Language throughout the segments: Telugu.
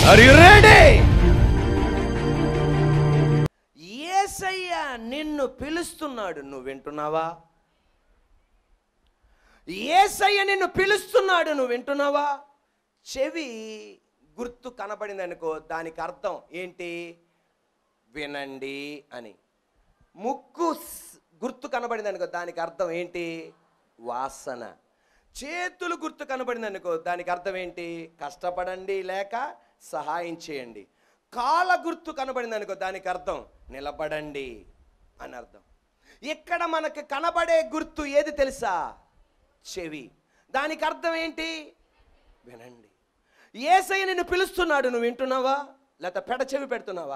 ఆర్ యు రెడీ ఏసయ్య నిన్ను పిలుస్తున్నాడు నువ్వు వింటున్నావా ఏసయ్య నిన్ను పిలుస్తున్నాడు నువ్వు వింటున్నావా చెవి గుర్తు కనబడింది అనుకో దానికి అర్థం ఏంటి వినండి అని ముక్కు స్- గుర్తు కనబడింది అనుకో దానికి అర్థం ఏంటి వాసన చేతులు గుర్తు కనబడింది అనుకో దానికి అర్థం ఏంటి కష్టపడండి లేక సహాయం చేయండి కాళ్ళ గుర్తు కనబడింది అనుకో దానికి అర్థం నిలబడండి అని అర్థం ఇక్కడ మనకు కనబడే గుర్తు ఏది తెలుసా చెవి దానికి అర్థం ఏంటి వినండి ఏసయ్య నిన్ను పిలుస్తున్నాడు నువ్వు వింటున్నావా లేకపోతే పెడ చెవి పెడుతున్నావా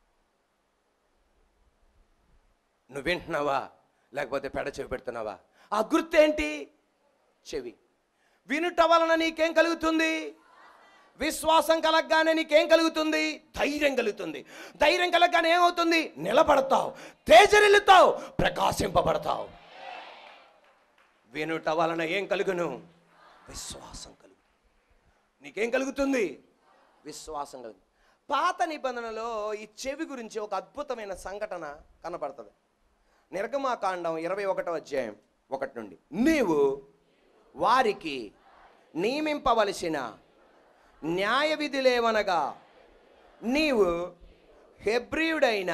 నువ్వు వింటున్నావా లేకపోతే పెడ చెవి పెడుతున్నావా ఆ గుర్తు ఏంటి చెవి వినుట వలన నీకేం కలుగుతుంది విశ్వాసం కలగగానే నీకేం కలుగుతుంది ధైర్యం కలుగుతుంది ధైర్యం కలగగానే ఏమవుతుంది నిలబడతావు తేజరిల్లుతావు ప్రకాశింపబడతావు వినుట వలన ఏం కలుగును విశ్వాసం కలుగు నీకేం కలుగుతుంది విశ్వాసం కలుగు పాత నిబంధనలో ఈ చెవి గురించి ఒక అద్భుతమైన సంఘటన కనబడుతుంది నిర్గమాకాండం ఇరవై ఒకటో అధ్యాయం ఒకటి నుండి నీవు వారికి నియమింపవలసిన న్యాయ విధులేవనగా నీవు హెబ్రియుడైన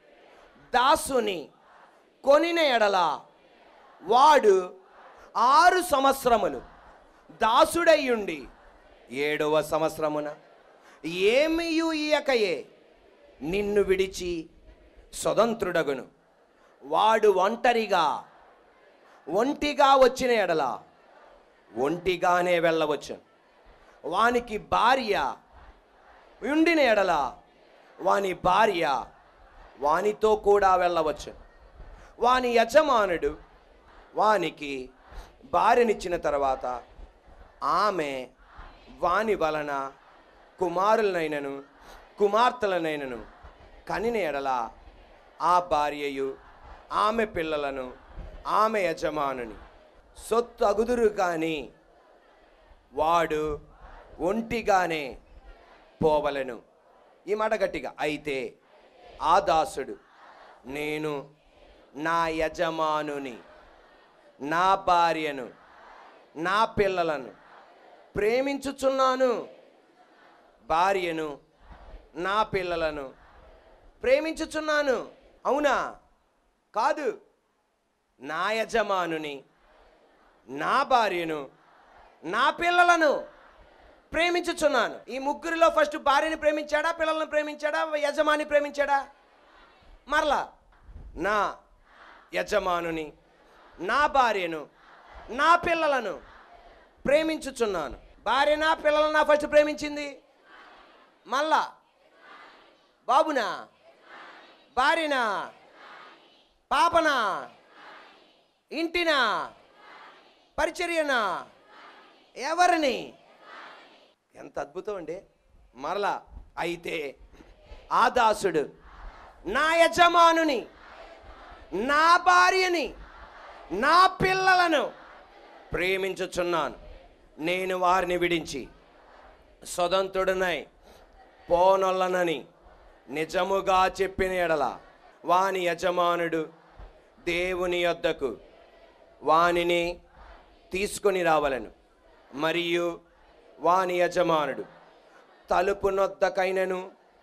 దాసుని కొనిన ఎడల వాడు ఆరు సంవత్సరములు దాసుడయ్యుండి ఏడవ సంవత్సరమున ఏమియు ఇయకయే నిన్ను విడిచి స్వతంత్రుడగును వాడు ఒంటరిగా ఒంటిగా వచ్చిన ఎడల ఒంటిగానే వెళ్ళవచ్చు వానికి భార్య ఉండిన ఎడల వాని భార్య వానితో కూడా వెళ్ళవచ్చు వాని యజమానుడు వానికి భార్యనిచ్చిన తర్వాత ఆమె వాని వలన కుమారులనైనను కుమార్తెలనైనను కనిన ఎడల ఆ భార్యయు ఆమె పిల్లలను ఆమె యజమానుని సొత్తు అగుదురు కానీ వాడు ఒంటిగానే పోవలను ఈ మాట గట్టిగా అయితే ఆ దాసుడు నేను నా యజమానుని నా భార్యను నా పిల్లలను ప్రేమించుచున్నాను భార్యను నా పిల్లలను ప్రేమించుచున్నాను అవునా కాదు నా యజమానుని నా భార్యను నా పిల్లలను ప్రేమించుచున్నాను ఈ ముగ్గురిలో ఫస్ట్ భార్యని ప్రేమించాడా పిల్లలను ప్రేమించాడా యజమాని ప్రేమించాడా మరలా నా యజమానుని నా భార్యను నా పిల్లలను ప్రేమించుచున్నాను భార్య నా పిల్లలను నా ఫస్ట్ ప్రేమించింది మళ్ళా బాబునా భార్యనా పాపనా ఇంటినా పరిచర్యనా ఎవరిని ఎంత అద్భుతం అండి మరలా అయితే ఆ దాసుడు నా యజమానుని నా భార్యని నా పిల్లలను ప్రేమించుచున్నాను నేను వారిని విడించి స్వతంత్రుడనై పోనొల్లనని నిజముగా చెప్పిన ఎడల వాని యజమానుడు దేవుని యొద్దకు వానిని తీసుకొని రావలను మరియు వాని యజమానుడు తలుపు నొద్దకైనను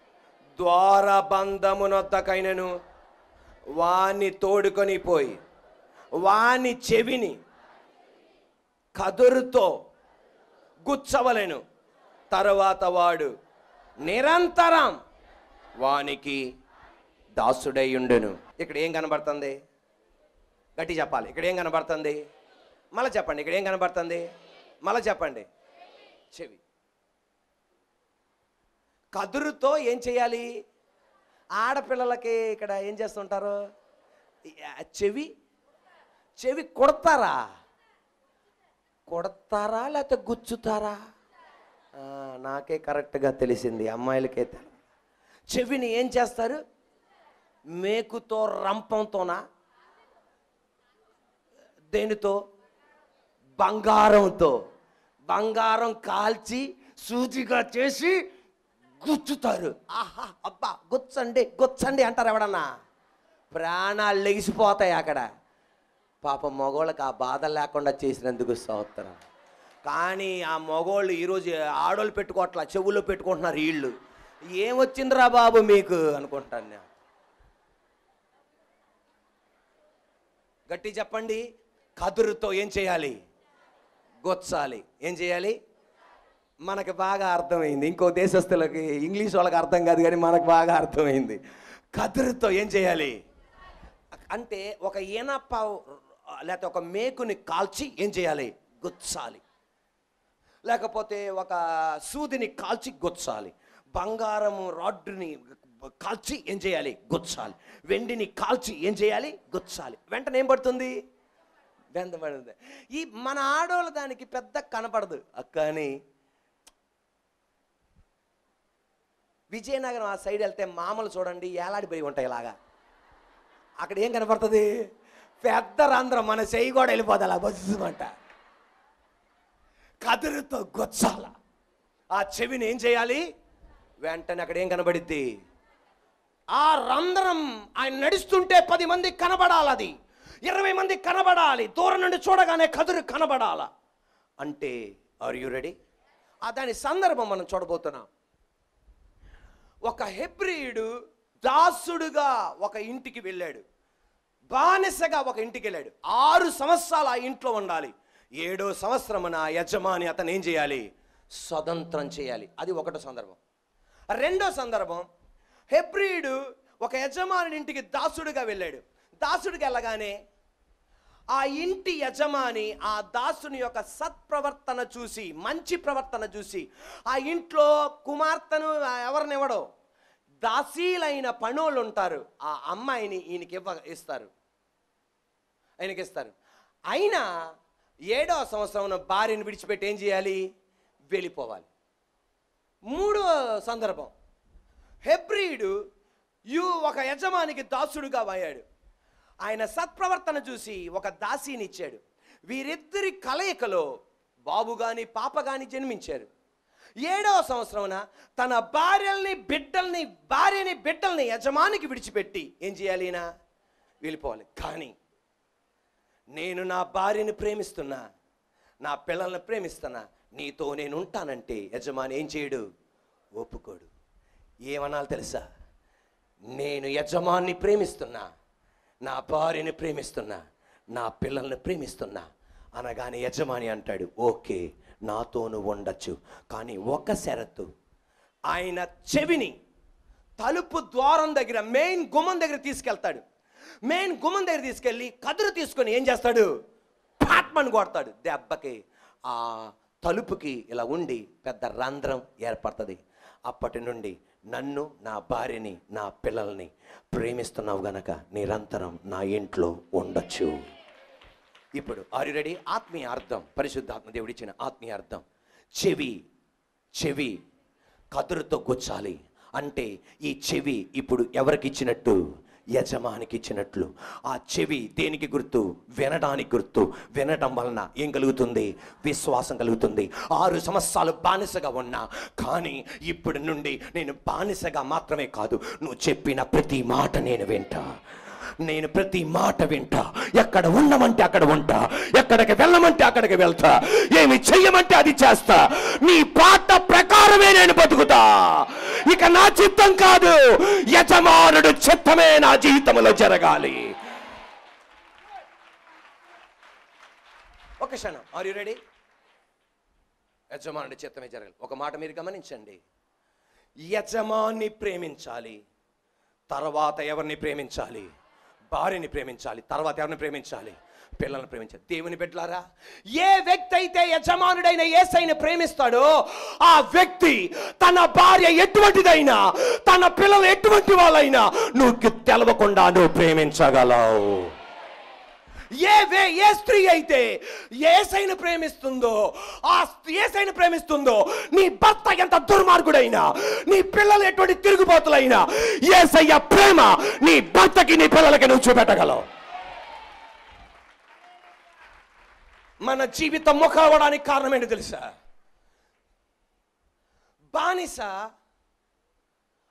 ద్వారబంధమునొద్దకైనను వాని తోడుకొని పోయి వాని చెవిని కదురుతో గుచ్చవలెను తరువాత వాడు నిరంతరం వానికి దాసుడై ఉండును ఇక్కడ ఏం కనబడుతుంది గట్టి చెప్పాలి ఇక్కడ ఏం కనబడుతుంది మళ్ళీ చెప్పండి ఇక్కడ ఏం కనబడుతుంది మళ్ళీ చెప్పండి చెవి కదురుతో ఏం చేయాలి ఆడపిల్లలకి ఇక్కడ ఏం చేస్తుంటారు ఈ, ఆ, చెవి చెవి కొడతారా కొడతారా లేకపోతే గుచ్చుతారా ఆ, నాకే కరెక్ట్గా తెలిసింది అమ్మాయిలకే తెలియదు చెవిని ఏం చేస్తారు మేకుతో రంపంతోనా దేనితో బంగారంతో బంగారం కాల్చి సూచిగా చేసి గుచ్చుతారు ఆహా అబ్బా గుచ్చండి గుచ్చండి అంటారు ఎవడన్నా ప్రాణాలు లెగిసిపోతాయి అక్కడ పాపం మగోళ్ళకి ఆ బాధ లేకుండా చేసినందుకు స్తోత్రం కానీ ఆ మగోళ్ళు ఈరోజు ఆడోళ్ళు పెట్టుకోవట్లా చెవుల్లో పెట్టుకుంటున్నారు వీళ్ళు ఏమొచ్చిందిరా బాబు మీకు అనుకుంటాను నేను గట్టి చెప్పండి కదురుతో ఏం చేయాలి గొచ్చాలి ఏం చేయాలి మనకు బాగా అర్థమైంది ఇంకో దేశస్తులకి ఇంగ్లీష్ వాళ్ళకి అర్థం కాదు కానీ మనకు బాగా అర్థమైంది కదురుతో ఏం చేయాలి అంటే ఒక ఈనప లేకపోతే ఒక మేకుని కాల్చి ఏం చేయాలి గుచ్చాలి లేకపోతే ఒక సూదిని కాల్చి గుచ్చాలి బంగారము రాడ్డుని కాల్చి ఏం చేయాలి గుచ్చాలి వెండిని కాల్చి ఏం చేయాలి గుచ్చాలి వెంటనే ఏం పడుతుంది బెంద పడుతుంది ఈ మన ఆడోళ్ళ దానికి పెద్ద కనపడదు కానీ విజయనగరం ఆ సైడ్ వెళ్తే మామలు చూడండి ఏలాడిపోయి ఉంటాయి ఇలాగా అక్కడ ఏం కనపడుతుంది పెద్ద రంధ్రం మన చెయ్యి కూడా వెళ్ళిపోతుంది అలా బస్సుమంట కదురుతో గొచ్చాల ఆ చెవిని ఏం చేయాలి వెంటనే అక్కడ ఏం కనబడిద్ది ఆ రంధ్రం ఆయన నడుస్తుంటే పది మంది కనబడాలి అది ఇరవై మంది కనబడాలి దూరం నుండి చూడగానే కదురు కనబడాల అంటే ఆర్ యు రెడీ ఆ దాని సందర్భం మనం చూడబోతున్నాం ఒక హెబ్రియుడు దాసుడుగా ఒక ఇంటికి వెళ్ళాడు బానిసగా ఒక ఇంటికి వెళ్ళాడు ఆరు సంవత్సరాలు ఆ ఇంట్లో ఉండాలి ఏడో సంవత్సరమున ఆ యజమాని అతను ఏం చేయాలి స్వతంత్రం చేయాలి అది ఒకటో సందర్భం రెండో సందర్భం హెబ్రియుడు ఒక యజమాని ఇంటికి దాసుడుగా వెళ్ళాడు దాసుడికి వెళ్ళగానే ఆ ఇంటి యజమాని ఆ దాసుని యొక్క సత్ప్రవర్తన చూసి మంచి ప్రవర్తన చూసి ఆ ఇంట్లో కుమార్తెను ఎవరినివ్వడో దాసీలైన పనులు ఉంటారు ఆ అమ్మాయిని ఈయనకి ఇవ్వ ఇస్తారు ఆయనకి ఇస్తారు అయినా ఏడవ సంవత్సరం భార్యను విడిచిపెట్టి ఏం చేయాలి వెళ్ళిపోవాలి మూడో సందర్భం హెబ్రియుడు యు ఒక యజమానికి దాసుడుగా అయ్యాడు ఆయన సత్ప్రవర్తన చూసి ఒక దాసీని ఇచ్చాడు వీరిద్దరి కలయికలో బాబు గాని పాప గాని జన్మించారు ఏడవ సంవత్సరమున తన భార్యల్ని బిడ్డల్ని భార్యని బిడ్డల్ని యజమానికి విడిచిపెట్టి ఏం చేయాలి ఈయన వెళ్ళిపోవాలి కానీ నేను నా భార్యని ప్రేమిస్తున్నా నా పిల్లల్ని ప్రేమిస్తున్నా నీతో నేను ఉంటానంటే యజమాని ఏం చేయడు ఒప్పుకోడు ఏమనాలి తెలుసా నేను యజమాన్ని ప్రేమిస్తున్నా నా భార్యని ప్రేమిస్తున్నా నా పిల్లల్ని ప్రేమిస్తున్నా అనగానే యజమాని అంటాడు ఓకే నాతోను ఉండొచ్చు కానీ ఒక షరతు ఆయన చెవిని తలుపు ద్వారం దగ్గర మెయిన్ గుమ్మం దగ్గర తీసుకెళ్తాడు మెయిన్ గుమ్మం దగ్గర తీసుకెళ్ళి కదురు తీసుకొని ఏం చేస్తాడు పాట్మని కొడతాడు దెబ్బకి ఆ తలుపుకి ఇలా ఉండి పెద్ద రంధ్రం ఏర్పడుతుంది అప్పటి నుండి నన్ను నా భార్యని నా పిల్లల్ని ప్రేమిస్తున్నావు గనక నిరంతరం నా ఇంట్లో ఉండొచ్చు ఇప్పుడు ఆర్ యు రెడీ ఆత్మీయ అర్థం పరిశుద్ధాత్మ దేవుడు ఇచ్చిన ఆత్మీయ అర్థం చెవి చెవి కదురుతో గుచ్చాలి అంటే ఈ చెవి ఇప్పుడు ఎవరికి ఇచ్చినట్టు యజమానికి ఇచ్చినట్లు ఆ చెవి దేనికి గుర్తు వినడానికి గుర్తు వినటం వలన ఏం కలుగుతుంది విశ్వాసం కలుగుతుంది ఆరు సంవత్సరాలు బానిసగా ఉన్నా కానీ ఇప్పటి నుండి నేను బానిసగా మాత్రమే కాదు నువ్వు చెప్పిన ప్రతి మాట నేను వింటా నేను ప్రతి మాట వింటా ఎక్కడ ఉండమంటే అక్కడ ఉంటా ఎక్కడికి వెళ్ళమంటే అక్కడికి వెళ్తా ఏమి చెయ్యమంటే అది చేస్తా నీ పాట ప్రకారమే నేను బతుకుతా ఇక నా చిత్తం కాదు యజమానుడు చిత్తమే నా జీవితంలో జరగాలి ఒక క్షణం ఆర్ యు రెడీ యజమానుడి చిత్తమే జరగాలి ఒక మాట మీరు గమనించండి యజమాన్ని ప్రేమించాలి తర్వాత ఎవరిని ప్రేమించాలి భార్యని ప్రేమించాలి తర్వాత ఎవరిని ప్రేమించాలి పిల్లల్ని ప్రేమించాలి దేవుని బిడ్డలారా ఏ వ్యక్తి అయితే యజమానుడైన ఏసైని ప్రేమిస్తాడో ఆ వ్యక్తి తన భార్య ఎటువంటిదైనా తన పిల్లలు ఎటువంటి వాళ్ళైనా నువ్వు తెలవకుండా నువ్వు ప్రేమించగలవు ఏ వే ఏ స్త్రీ అయితే ఏసైను ప్రేమిస్తుందో ఆ ఏసైను ప్రేమిస్తుందో నీ భర్త ఎంత దుర్మార్గుడైనా నీ పిల్లలు ఎటువంటి తిరుగుబాతులైనా ఏసయ్య ప్రేమ నీ భర్తకి నీ పిల్లలకి నువ్వు చూపెట్టగలవు మన జీవితం ముఖవడానికి కారణం ఏంటో తెలుసా బానిస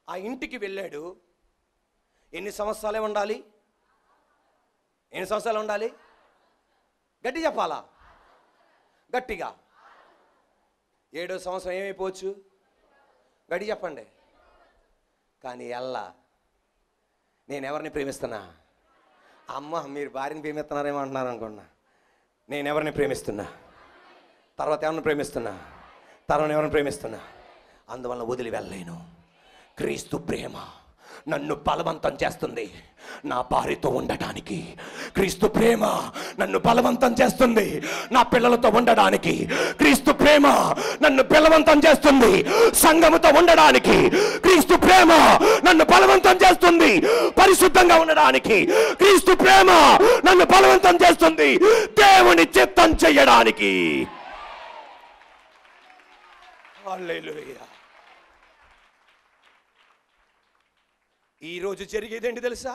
ఆ ఇంటికి వెళ్ళాడు ఎన్ని సంవత్సరాలే ఉండాలి ఎన్ని సంవత్సరాలు ఉండాలి గట్టి చెప్పాలా గట్టిగా ఏడో సంవత్సరం ఏమైపోవచ్చు గట్టి చెప్పండి కానీ ఎల్లా నేను ఎవరిని ప్రేమిస్తున్నా అమ్మ మీరు భార్యని ప్రేమిస్తున్నారేమో అంటున్నారు అనుకున్నా నేను ఎవరిని ప్రేమిస్తున్నా తర్వాత ఎవరిని ప్రేమిస్తున్నా తర్వాత ఎవరిని ప్రేమిస్తున్నా అందువల్ల వదిలి వెళ్ళలేను క్రీస్తు ప్రేమ నన్ను బలవంతం చేస్తుంది నా భార్యతో ఉండటానికి క్రీస్తు ప్రేమ నన్ను బలవంతం చేస్తుంది నా పిల్లలతో ఉండడానికి క్రీస్తు ప్రేమ నన్ను బలవంతం చేస్తుంది సంఘముతో ఉండడానికి క్రీస్తు ప్రేమ నన్ను బలవంతం చేస్తుంది పరిశుద్ధంగా ఉండడానికి క్రీస్తు ప్రేమ నన్ను బలవంతం చేస్తుంది దేవుని చిత్తం చెయ్యడానికి హల్లెలూయా ఈరోజు జరిగేదేంటి తెలుసా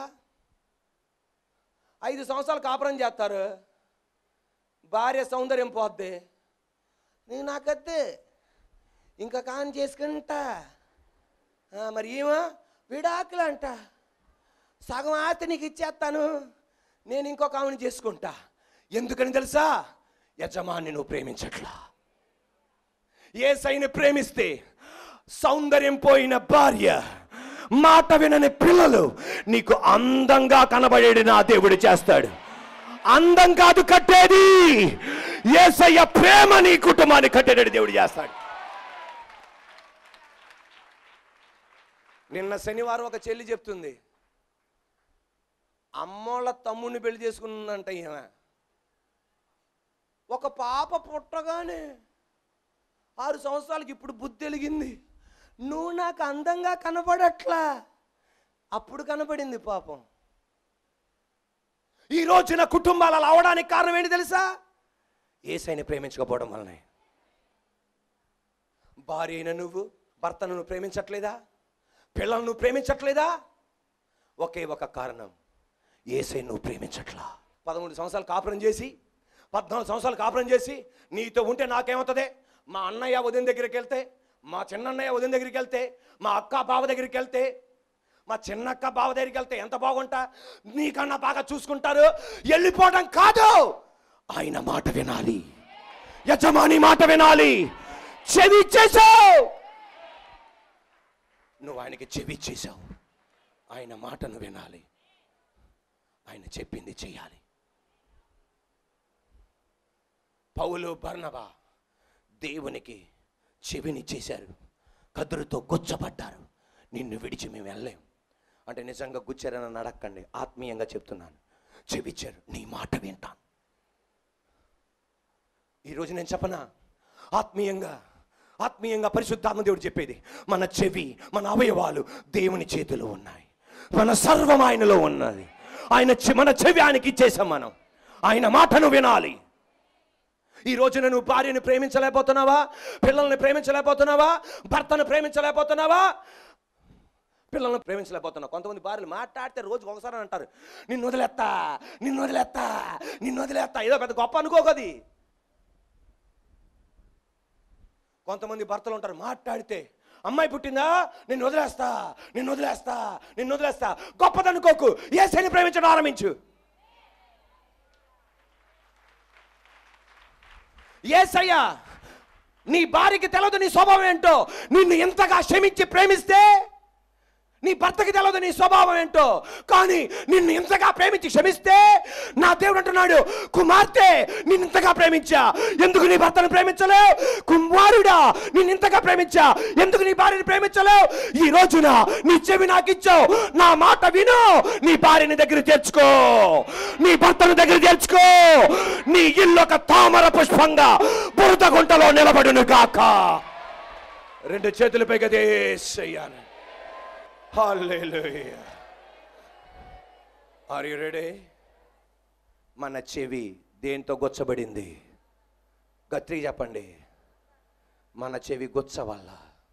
ఐదు సంవత్సరాలు కాపురం చేస్తారు భార్య సౌందర్యం పోద్ది నేను నాకద్దే ఇంకా కాన్ చేసుకుంటా ఆ, మరి ఏమా విడాకులు అంట సగం ఆస్తి నీకు ఇచ్చేస్తాను నేను ఇంకొక ఆమెను చేసుకుంటా ఎందుకని తెలుసా యజమాని నువ్వు ప్రేమించట్లా ఏ సైని ప్రేమిస్తే సౌందర్యం పోయిన భార్య మాట వినని పిల్లలు నీకు అందంగా కనబడేది నా దేవుడు చేస్తాడు అందం కాదు కట్టేది ఏసయ్య ప్రేమ నీ కుటుంబాన్ని కట్టేటట్టు దేవుడు చేస్తాడు నిన్న శనివారం ఒక చెల్లి చెప్తుంది అమ్మోళ్ళ తమ్ముడిని పెళ్లి చేసుకున్నంట ఈమె ఒక పాప పుట్టగానే ఆరు సంవత్సరాలకి ఇప్పుడు బుద్ధి వెలిగింది నువ్వు నాకు అందంగా కనబడట్లా అప్పుడు కనబడింది పాపం ఈ రోజున కుటుంబాలు అలా అవడానికి కారణం ఏంటి తెలుసా ఏసైని ప్రేమించకపోవడం వలనే భార్య అయిన నువ్వు భర్తను నువ్వు ప్రేమించట్లేదా పిల్లలను నువ్వు ప్రేమించట్లేదా ఒకే ఒక కారణం ఏసై నువ్వు ప్రేమించట్లా పదమూడు సంవత్సరాలు కాపురం చేసి పద్నాలుగు సంవత్సరాలు కాపురం చేసి నీతో ఉంటే నాకేమవుతుంది మా అన్నయ్య ఉదయం దగ్గరికి వెళ్తే మా చిన్నన్నయ్య ఉదయం దగ్గరికి వెళ్తే మా అక్క బావ దగ్గరికి వెళ్తే మా చిన్నక్క బావ దగ్గరికి వెళ్తే ఎంత బాగుంటా నీకన్నా బాగా చూసుకుంటారు వెళ్ళిపోవడం కాదు ఆయన మాట వినాలి యజమాని మాట వినాలి చెవి ఇచ్చేసావు నువ్వు ఆయనకి చెవి ఇచ్చేసావు ఆయన మాటను వినాలి ఆయన చెప్పింది చేయాలి పౌలు బర్ణబా దేవునికి చెవినిచ్చేశారు కదురుతో గుచ్చబడ్డారు నిన్ను విడిచి మేము వెళ్ళలేం అంటే నిజంగా గుచ్చారని నడక్కండి ఆత్మీయంగా చెప్తున్నాను చెవిచ్చారు నీ మాట వింటాను ఈరోజు నేను చెప్పనా ఆత్మీయంగా ఆత్మీయంగా పరిశుద్ధాత్మ దేవుడు చెప్పేది మన చెవి మన అవయవాలు దేవుని చేతిలో ఉన్నాయి మన సర్వం ఆయనలో ఉన్నది ఆయన చె- మన చెవి ఆయనకి ఇచ్చేసాం మనం ఆయన మాటను వినాలి ఈ రోజున నువ్వు భార్యను ప్రేమించలేకపోతున్నావా పిల్లల్ని ప్రేమించలేకపోతున్నావా భర్తను ప్రేమించలేకపోతున్నావా పిల్లల్ని ప్రేమించలేకపోతున్నావు కొంతమంది భార్యలు మాట్లాడితే రోజుకు ఒకసారి అని అంటారు నిన్ను వదిలేస్తా నిన్ను వదిలేస్తా నిన్ను వదిలేస్తా ఏదో పెద్ద గొప్ప అనుకోకది కొంతమంది భర్తలు ఉంటారు మాట్లాడితే అమ్మాయి పుట్టిందా నిన్ను వదిలేస్తా నిన్ను వదిలేస్తా నిన్ను వదిలేస్తా గొప్పదనుకోకు ఏ శని ప్రేమించడం ఆరంభించు ఏసయ్యా నీ భార్యకి తెలవదు నీ స్వభావం ఏంటో నిన్ను ఎంతగా క్షమించి ప్రేమిస్తే నీ భర్తకి తెలవదు నీ స్వభావం ఏంటో కానీ నిన్ను ఇంతగా ప్రేమించి క్షమిస్తే నా దేవుడు అంటున్నాడు కుమార్తె నిన్ను ఇంతగా ప్రేమించా ఎందుకు నీ భర్తను ప్రేమించలేవు కుమారుడా నిన్ను ఇంతగా ప్రేమించా ఎందుకు నీ భార్యని ప్రేమించలేవు ఈ రోజున నీ చెవి నాకు ఇచ్చావు నా మాట విను నీ భార్యని దగ్గర చేర్చుకో నీ భర్తను దగ్గర చేర్చుకో నీ ఇల్లు ఒక తామర పుష్పంగా బురద గుంటలో నిలబడును గాక రెండు చేతులపై గదేసయ్యాను Hallelujah. Are you ready? మన చెవి దేంతో గొచ్చబడింది గట్టిగా చెప్పండి మన చెవి గొచ్చ వల్ల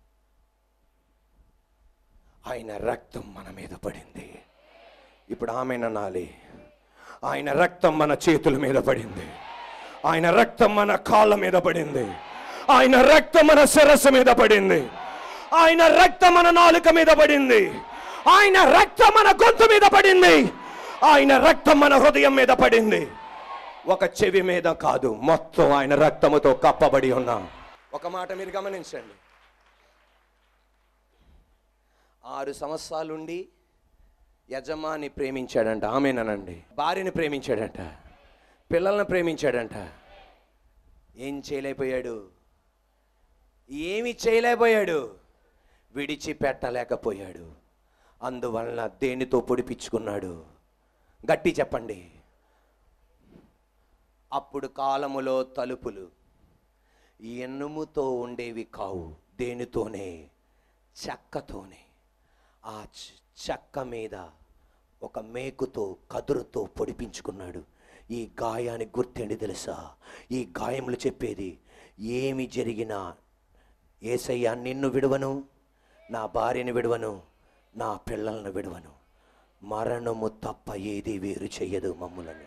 ఆయన రక్తం మన మీద పడింది ఇప్పుడు ఆమె నాలి ఆయన రక్తం మన చేతుల మీద పడింది ఆయన రక్తం మన కాళ్ళ మీద పడింది ఆయన రక్తం మన శిరస్సు మీద పడింది ఆయన రక్తం మన నాలుక మీద పడింది ఆయన రక్తం మన గొంతు మీద పడింది ఆయన రక్తం మన హృదయం మీద పడింది ఒక చెవి మీద కాదు మొత్తం ఆయన రక్తముతో కప్పబడి ఉన్నాం ఒక మాట మీరు గమనించండి ఆరు సంవత్సరాలుండి యజమాని ప్రేమించాడంట ఆమెనండి భార్యని ప్రేమించాడంట పిల్లల్ని ప్రేమించాడంట ఏం చేయలేకపోయాడు ఏమి చేయలేకపోయాడు విడిచిపెట్టలేకపోయాడు అందువలన దేనితో పొడిపించుకున్నాడు గట్టి చెప్పండి అప్పుడు కాలములో తలుపులు ఎన్నుముతో ఉండేవి కావు దేనితోనే చెక్కతోనే ఆ చ- చెక్క మీద ఒక మేకుతో కదురుతో పొడిపించుకున్నాడు ఈ గాయానికి గుర్తేంటి తెలుసా ఈ గాయములు చెప్పేది ఏమి జరిగినా ఏసయ్య నిన్ను విడవను నా భార్యని విడవను నా పిల్లలను విడవను మరణము తప్ప ఏది వేరు చెయ్యదు మమ్ములను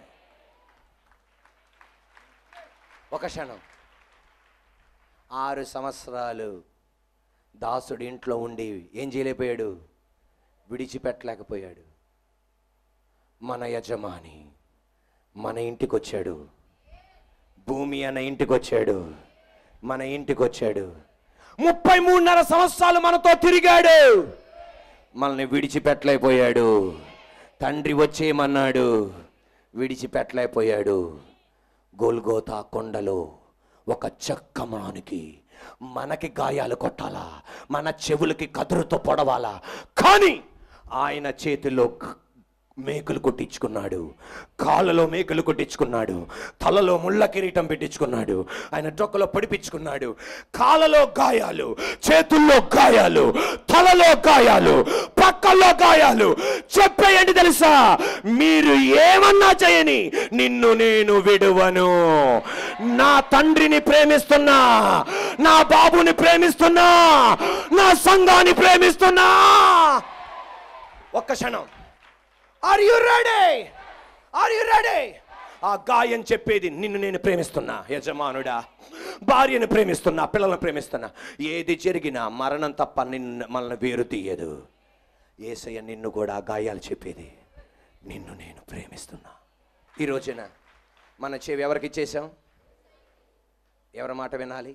ఒక క్షణం ఆరు సంవత్సరాలు దాసుడు ఇంట్లో ఉండి ఏం చేయలేకపోయాడు విడిచిపెట్టలేకపోయాడు మన యజమాని మన ఇంటికి వచ్చాడు భూమి అన్న ఇంటికి వచ్చాడు మన ఇంటికి వచ్చాడు ముప్పై మూడున్నర సంవత్సరాలు మనతో తిరిగాడు మనల్ని విడిచిపెట్టలేకపోయాడు తండ్రి వచ్చేయమన్నాడు విడిచిపెట్టలేకపోయాడు గోల్గోతా కొండలో ఒక చెక్కమానికి మనకి గాయాలు కొట్టాలా మన చెవులకి కదురుతో పొడవాలా కానీ ఆయన చేతిలో గ- మేకులు కొట్టించుకున్నాడు కాళ్ళలో మేకులు కొట్టించుకున్నాడు తలలో ముళ్ళ కిరీటం పెట్టించుకున్నాడు ఆయన డొక్కలో పడిపించుకున్నాడు కాళ్ళలో గాయాలు చేతుల్లో గాయాలు తలలో గాయాలు పక్కల్లో గాయాలు చెప్పేయండి తెలుసా మీరు ఏమన్నా చేయని నిన్ను నేను విడువను నా తండ్రిని ప్రేమిస్తున్నా నా బాబుని ప్రేమిస్తున్నా నా సంఘాన్ని ప్రేమిస్తున్నా ఒక్క క్షణం are you ready are you ready ఆ గాయం చెప్పేది నిన్ను నేను ప్రేమిస్తున్నా యజమానుడా భార్యను ప్రేమిస్తున్నా పిల్లలను ప్రేమిస్తున్నా ఏది జరిగినా మరణం తప్ప నిన్ను మనల్ని వేరు తీయదు ఏసయ్య నిన్ను కూడా ఆ గాయాలు చెప్పేది నిన్ను నేను ప్రేమిస్తున్నా ఈ రోజున మన చెవి ఎవరికి ఇచ్చేసాం ఎవరి మాట వినాలి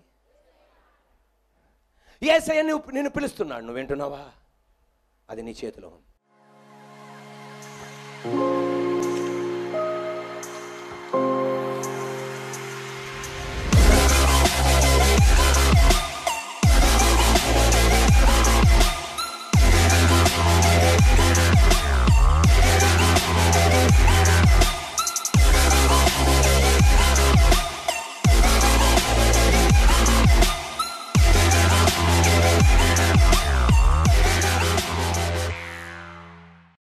ఏసయ్య నువ్వు నేను పిలుస్తున్నాడు నువ్వు వింటున్నావా అది నీ చేతిలో ఉంది